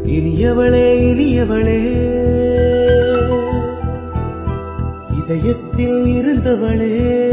இனியவளே இனியவளே இதயத்தில் இருந்தவளே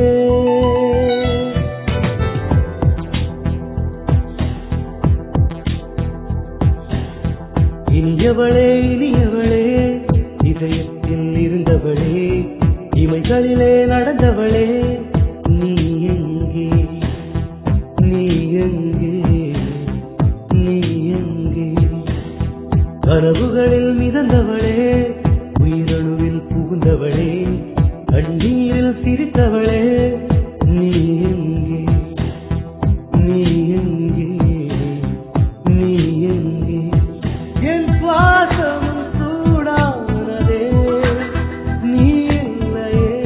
இனியவளே இனியவளே இதயத்தில் இருந்தவளே இமைகளிலே நடந்தவளே நீ எங்கே நீ எங்கே நீ எங்கே கனவுகளில் மிதந்தவளே உயிரணுவில் புகுந்தவளே கண்ணீரில் சிரித்தவளே நீ எங்கே நீ எங்கே நீ எங்கே என் சுவாசம் சூடானதே நீ இல்லையே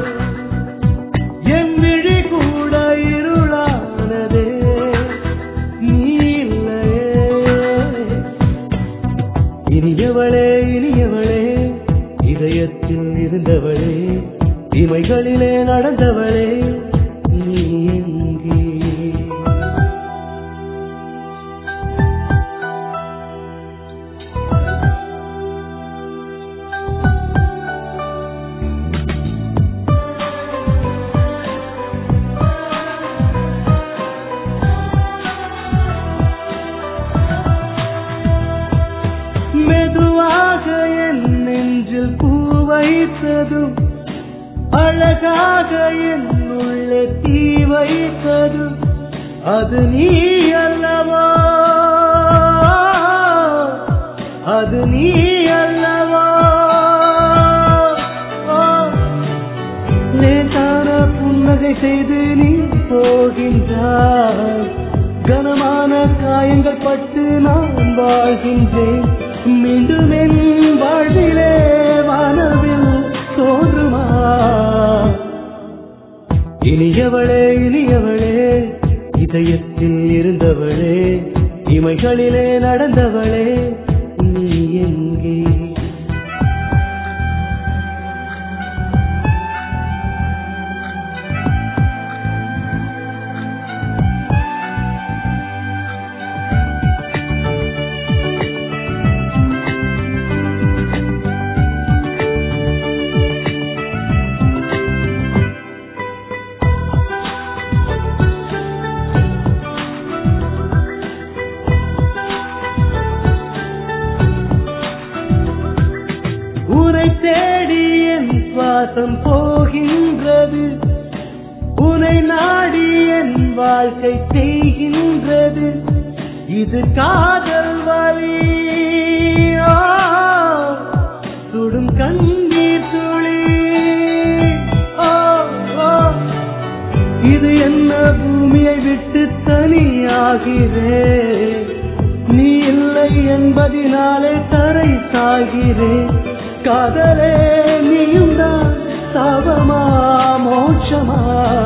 என் விழி கூட இருளானதே நீ இல்லையே இனியவளே இனியவளே இதயத்தில் இருந்தவளே இமைகளிலே நடந்தவளே நீ எங்கே மெதுவாக என் நெஞ்சில் பூ வைத்ததும் அழகாக என் உள்ளே தீ வைத்ததும் அது நீ அல்லவா அது நீ அல்லவா லேசான புன்னகை செய்து நீ போகின்றாய் கனமான காயங்கள் பட்டு நான் வாழ்கின்றேன் மீண்டும் என் வாழ்விலே வானவில் தோன்றுமா இனியவளே இனியவளே இதயத்தில் இருந்தவளே இமைகளிலே நடந்தவளே நீ எங்கே உனை தேடி என் சுவாசம் போகின்றது உனை நாடி என் வாழ்க்கை செய்கின்றது இது காதல் வழி ஆ, சுடும் கண்ணீர் துளி ஆ, ஆ. இது என்ன பூமியை விட்டு தனியாகிறேன் நீ இல்லை என்பதினாலே தரை சாகிறேன் காதலே நீயும் தான் சாபமா மோட்சமா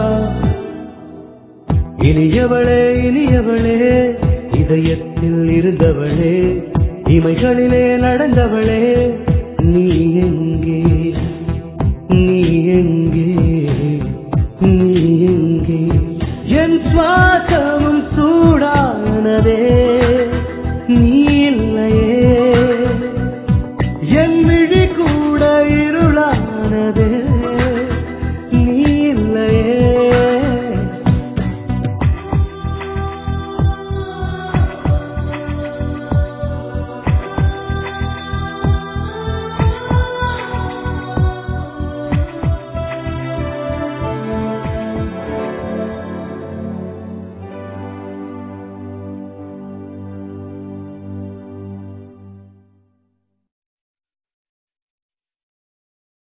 இனியவளே இனியவளே இதயத்தில் இருந்தவளே இமைகளிலே நடந்தவளே நீ எங்கே நீ எங்கே நீ எங்கே என் சுவாசமும் சூடானதே நீ